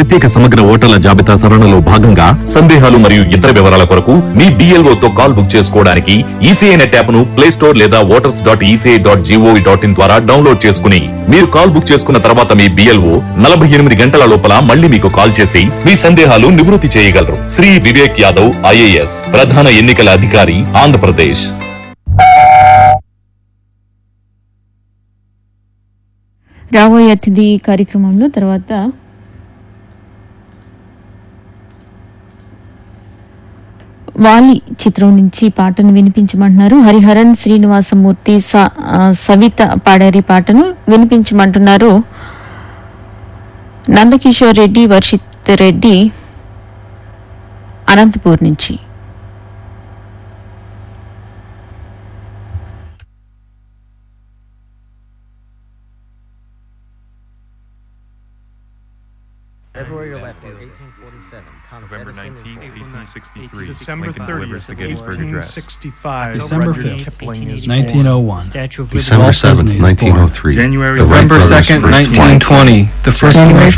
ప్రత్యేక సమగ్ర ఓటర్ల జాబితా సవరణలో భాగంగా సందేహాలు మరియు ఇతర వివరాల కొరకు మీ BLO తో కాల్ బుక్ చేసుకోవడానికి ఈసీఐ నెట్ యాప్ ను ప్లే స్టోర్ లేదా voters dot ECI dot gov dot in ద్వారా డౌన్లోడ్ చేసుకుని మీరు కాల్ బుక్ చేసుకున్న తర్వాత మీ బిఎల్ఓ నలభై ఎనిమిది గంటల లోపల మళ్ళీ మీకు కాల్ చేసి మీ సందేహాలు నివృత్తి చేయగలరు శ్రీ వివేక్ యాదవ్ ఐఏఎస్ ప్రధాన ఎన్నికల అధికారి ఆంధ్రప్రదేశ్ రాబోయే అతిథి కార్యక్రమంలో తర్వాత వాలి చిత్రం నుంచి పాటను వినిపించమంటున్నారు హరిహరన్ శ్రీనివాసమూర్తి స- ఆ, సవిత పాడారి పాటను వినిపించమంటున్నారు నందకిషోర్ రెడ్డి వర్షిత్ రెడ్డి అనంతపూర్ నుంచి February 11th, 1847. Thomas November Edison is 19th, born. 1863. December Lincoln 30th, delivers the Gettysburg Address. 1865. December Rudyard 5th, Kipling is 1901. Statue of December Walt 7th, Disney is born. 1903. January The Wright November brothers' 2nd, first flight. 1920. The first January